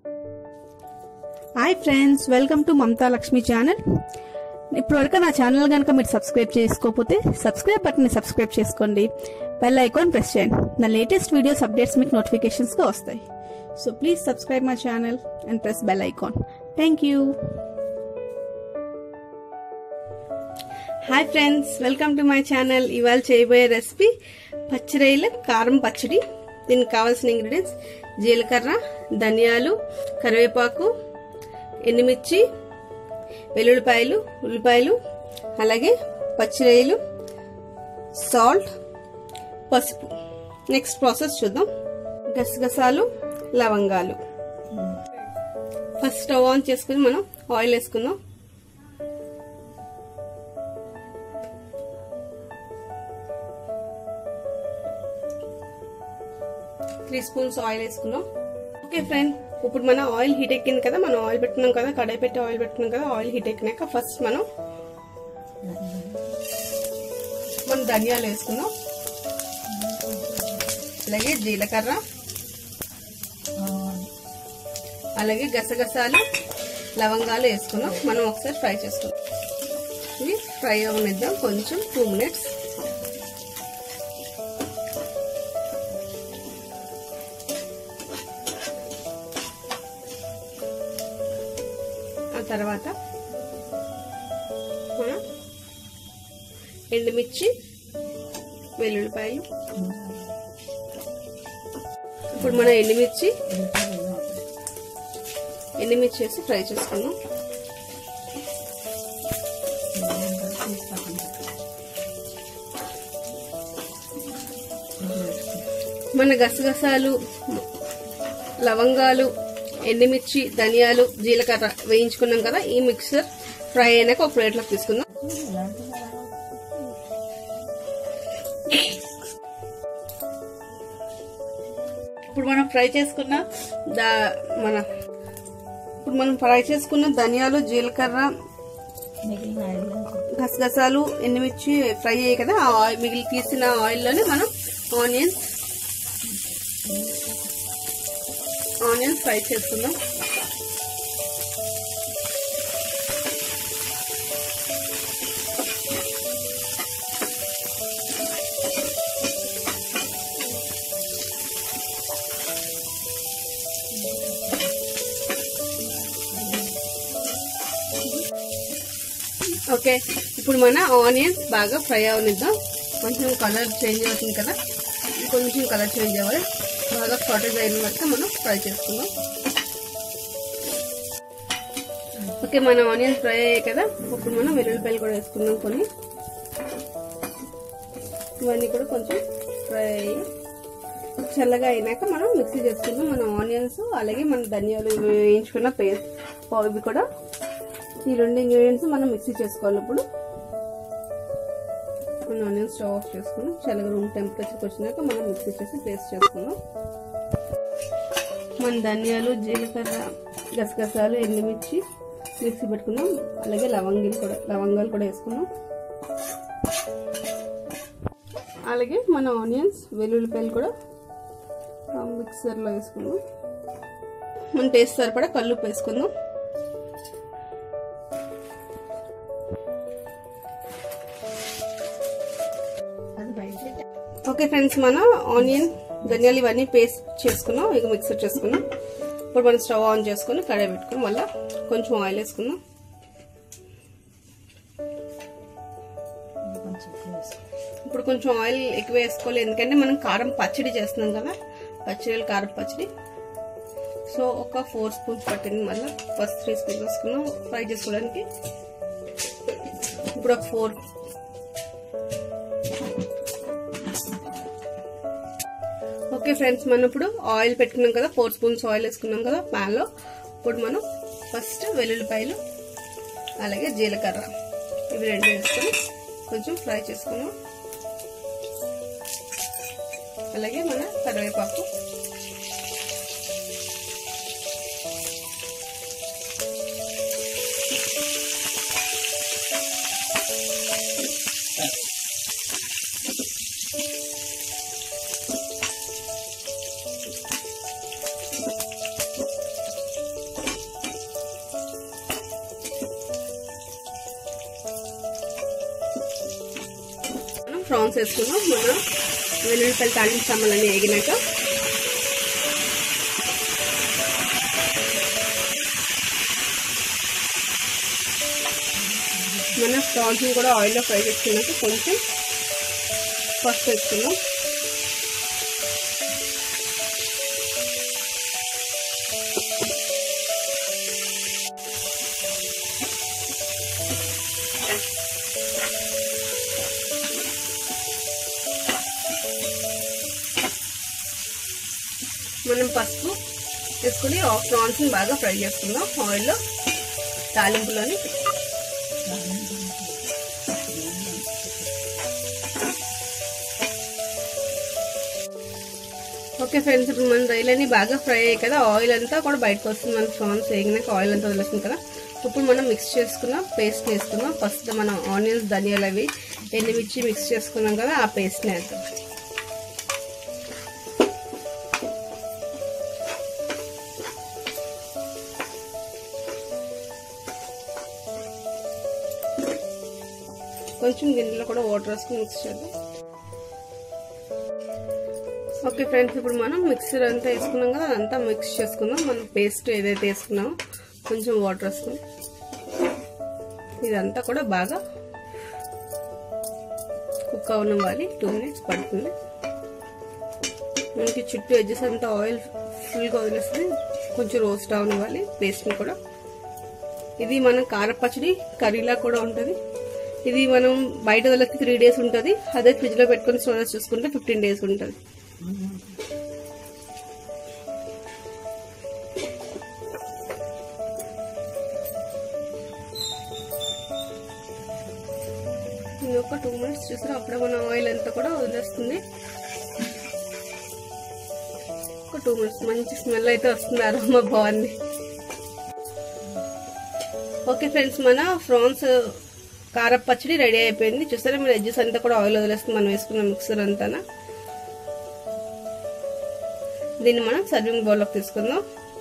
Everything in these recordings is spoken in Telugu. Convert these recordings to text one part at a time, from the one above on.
hi friends welcome to Mamata Lakshmi channel ఇప్పటివరకు నా ఛానల్ కనుక మీరు సబ్స్క్రైబ్ చేసుకోకపోతే సబ్స్క్రైబ్ బటన్ని సబ్స్క్రైబ్ చేసుకోండి బెల్ ఐకాన్ ప్రెస్ చేయండి నా లేటెస్ట్ వీడియోస్ అప్డేట్స్ మీకు నోటిఫికేషన్స్గా వస్తాయి so please subscribe my channel and press bell icon thank you hi friends welcome to my channel ఇవాళ చేయబోయే రెసిపీ పచ్చిరొయ్యల కారం పచ్చడి దీనికి కావాల్సిన ఇంగ్రీడియంట్స్ జీలకర్ర ధనియాలు కరివేపాకు ఎండుమిర్చి వెల్లుల్లిపాయలు ఉల్లిపాయలు అలాగే పచ్చిరొయ్యలు సాల్ట్ పసుపు నెక్స్ట్ ప్రాసెస్ చూద్దాం గసగసాలు లవంగాలు ఫస్ట్ స్టవ్ ఆన్ చేసుకుని మనం ఆయిల్ వేసుకుందాం త్రీ స్పూన్స్ ఆయిల్ వేసుకున్నాం ఓకే ఫ్రెండ్ ఇప్పుడు మనం ఆయిల్ హీట్ ఎక్కింది కదా మనం ఆయిల్ పెట్టుకున్నాం కదా కడాయి పెట్టి ఆయిల్ పెట్టుకున్నాం కదా ఆయిల్ హీట్ ఎక్కినాక ఫస్ట్ మనం మనం ధనియాలు వేసుకున్నాం అలాగే జీలకర్ర అలాగే గసగసాలు లవంగాలు వేసుకున్నాం మనం ఒకసారి ఫ్రై చేసుకున్నాం ఇది ఫ్రై అవనిద్దాం కొంచెం టూ మినిట్స్ ఆ తర్వాత మనం ఎండుమిర్చి వెల్లుల్లిపాయలు ఇప్పుడు మనం ఎండుమిర్చి ఎండుమిర్చి వేసి ఫ్రై చేసుకుందాం మన గసగసాలు లవంగాలు ఎండుమిర్చి ధనియాలు జీలకర్ర వేయించుకున్నాం కదా ఈ మిక్సర్ ఫ్రై అయినాక ఒక ప్లేట్లోకి తీసుకుందాం ఇప్పుడు మనం ఫ్రై చేసుకున్న దా మన ఇప్పుడు మనం ఫ్రై చేసుకున్న ధనియాలు జీలకర్ర గసగసాలు ఎండుమిర్చి ఫ్రై అయ్యాయి కదా ఆ ఆయిల్ మిగిలి తీసిన ఆయిల్లోనే మనం ఆనియన్స్ ఆనియన్స్ ఫ్రై చేసుకుందాం ఓకే ఇప్పుడు మన ఆనియన్స్ బాగా ఫ్రై అవనిద్దాం కొంచెం కలర్ చేంజ్ అవుతుంది కదా కొంచెం కలర్ చేంజ్ అవ్వాలి బాగా షార్టేజ్ అయిన వరకు మనం ఫ్రై చేసుకుందాం ఓకే మన ఆనియన్స్ ఫ్రై అయ్యాయి కదా ఇప్పుడు మనం వెల్లుల్లిపాయలు కూడా వేసుకుందాం కొన్ని ఇవన్నీ కూడా కొంచెం ఫ్రై అయ్యి చల్లగా అయినాక మనం మిక్సీ చేసుకుందాం మన ఆనియన్స్ అలాగే మన ధనియాలు వేయించుకున్న పేస్ట్ ఇవి కూడా ఈ రెండు ఇంగ్రీడియంట్స్ మనం మిక్సీ చేసుకోవాలి ఇప్పుడు మన ఆనియన్ స్టవ్ ఆఫ్ చేసుకుని చల్లగా రూమ్ టెంపరేచర్కి వచ్చినాక మనం మిక్సీ చేసి పేస్ట్ చేసుకుందాం మన ధనియాలు జీలకర్ర గసగసాలు ఎండుమిర్చి మిక్సీ పెట్టుకున్నాం అలాగే లవంగిలు కూడా లవంగాలు కూడా వేసుకున్నాం అలాగే మన ఆనియన్స్ వెల్లుల్లిపాయలు కూడా మిక్సర్లో వేసుకున్నాం మన టేస్ట్ సరిపడా కల్లుప్పు వేసుకుందాం ఓకే ఫ్రెండ్స్ మనం ఆనియన్ ధనియాలు ఇవన్నీ పేస్ట్ చేసుకున్నాం ఇక మిక్సర్ చేసుకున్నాం ఇప్పుడు మనం స్టవ్ ఆన్ చేసుకుని కడాయి పెట్టుకుని మళ్ళీ కొంచెం ఆయిల్ వేసుకుందాం ఇప్పుడు కొంచెం ఆయిల్ ఎక్కువ వేసుకోవాలి ఎందుకంటే మనం కారం పచ్చడి చేస్తున్నాం కదా పచ్చడి కారం పచ్చడి సో ఒక ఫోర్ స్పూన్స్ పట్టింది మళ్ళీ ఫస్ట్ త్రీ స్పూన్స్ వేసుకున్నాం ఫ్రై చేసుకోవడానికి ఇప్పుడు ఒక ఫోర్ ఓకే ఫ్రెండ్స్ మనం ఇప్పుడు ఆయిల్ పెట్టుకున్నాం కదా ఫోర్ స్పూన్స్ ఆయిల్ వేసుకున్నాం కదా ప్యాన్లో ఇప్పుడు మనం ఫస్ట్ వెల్లుల్లిపాయలు అలాగే జీలకర్ర ఇవి రెండు వేసుకొని కొంచెం ఫ్రై చేసుకున్నాం అలాగే మన కరివేపాకు ఫ్రాన్స్ వేసుకున్నాం మన వెల్లుల్లిపల్లి తాలింపు సామాన్లన్నీ వేగినాక మన ప్రాన్స్ కూడా ఆయిల్లో ఫ్రై చేసుకున్నాక కొంచెం పసుపు వేసుకున్నాం మనం పసుపు వేసుకుని ప్రాన్స్ని బాగా ఫ్రై చేసుకుందాం ఆయిల్లో తాలింపులోని ఓకే ఫ్రెండ్స్ ఇప్పుడు మన రైలన్నీ బాగా ఫ్రై అయ్యాయి కదా ఆయిల్ అంతా కూడా బయటకు వస్తుంది మన ప్రాన్స్ వేగినాక ఆయిల్ అంతా వదిలేస్తుంది కదా ఇప్పుడు మనం మిక్స్ చేసుకున్నాం పేస్ట్ వేసుకున్నాం ఫస్ట్ మనం ఆనియన్స్ ధనియాలు అవి ఎండుమిర్చి మిక్స్ చేసుకున్నాం కదా ఆ పేస్ట్ని వేద్దాం కొంచెం గిన్నెలో కూడా వాటర్ వేసుకుని మిక్స్ చేద్దాం ఓకే ఫ్రెండ్స్ ఇప్పుడు మనం మిక్సర్ అంతా వేసుకున్నాం కదా అదంతా మిక్స్ చేసుకుందాం మనం పేస్ట్ ఏదైతే వేసుకున్నామో కొంచెం వాటర్ వేసుకుని ఇదంతా కూడా బాగా కుక్ అవ్వనివ్వాలి టూ మినిట్స్ పడుతుంది మనకి చుట్టూ ఎడ్జెస్ అంతా ఆయిల్ ఫుల్గా వదిలేస్తుంది కొంచెం రోస్ట్ అవనివ్వాలి పేస్ట్ని కూడా ఇది మన కారపచ్చడి కర్రీలా కూడా ఉంటుంది ఇది మనం బయట వదిలేస్తే త్రీ డేస్ ఉంటుంది అదే ఫ్రిడ్జ్లో పెట్టుకొని స్టోరేజ్ చూసుకుంటే ఫిఫ్టీన్ డేస్ ఉంటుంది ఒక టూ మినిట్స్ చూసారా అప్పుడే మన ఆయిల్ అంతా కూడా వదిలేస్తుంది ఒక టూ మినిట్స్ మంచి స్మెల్ అయితే వస్తుంది అరోమా బాగుంది ఓకే ఫ్రెండ్స్ మన ఫ్రాన్స్ కార పచ్చడి రెడీ అయిపోయింది చూసారా మన ఎడ్జెస్ అంతా కూడా ఆయిల్ వదిలేస్తుంది మనం వేసుకున్న మిక్సర్ అంతా దీన్ని మనం సర్వింగ్ బౌల్లోకి తీసుకుందాం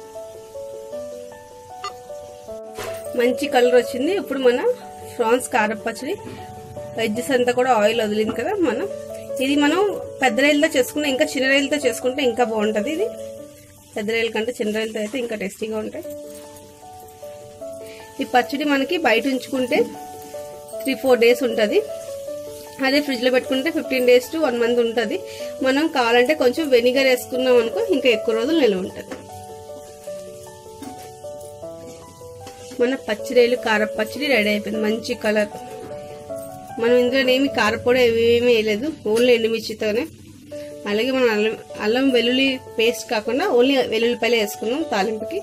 మంచి కలర్ వచ్చింది ఇప్పుడు మన ఫ్రాన్స్ కార పచ్చడి ఎడ్జెస్ అంతా కూడా ఆయిల్ వదిలింది కదా మనం ఇది మనం పెద్ద రైలుతో చేసుకుంటే ఇంకా చిన్న రైలుతో చేసుకుంటే ఇంకా బాగుంటుంది ఇది పెద్ద రైలు కంటే చిన్న రైలుతో అయితే ఇంకా టేస్టీగా ఉంటాయి ఈ పచ్చడి మనకి బయట ఉంచుకుంటే త్రీ ఫోర్ డేస్ ఉంటుంది అదే ఫ్రిడ్జ్లో పెట్టుకుంటే fifteen days to one month ఉంటుంది మనం కావాలంటే కొంచెం వెనిగర్ వేసుకున్నాం అనుకో ఇంకా ఎక్కువ రోజులు నిల్వ ఉంటుంది మన పచ్చిరేలు కార పచ్చడి రెడీ అయిపోయింది మంచి కలర్ మనం ఇందులో ఏమి కారపొడి ఏమీ వేయలేదు ఓన్లీ ఎండుమిర్చితోనే అలాగే మనం అల్లం అల్లం వెల్లుల్లి పేస్ట్ కాకుండా ఓన్లీ వెల్లుల్లిపాయలే వేసుకున్నాం తాలింపుకి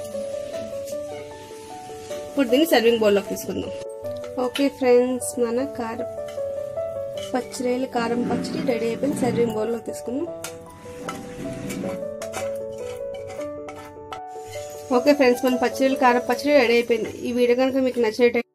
ఇప్పుడు దీన్ని సర్వింగ్ బౌల్లోకి తీసుకుందాం ఓకే ఫ్రెండ్స్ మన కారం పచ్చిరేలు కారం పచ్చడి రెడీ అయిపోయింది సర్వింగ్ బౌల్లో తీసుకుందాం ఓకే ఫ్రెండ్స్ మన పచ్చిరేలు కారం పచ్చడి రెడీ అయిపోయింది ఈ వీడియో కనుక మీకు నచ్చినట్టు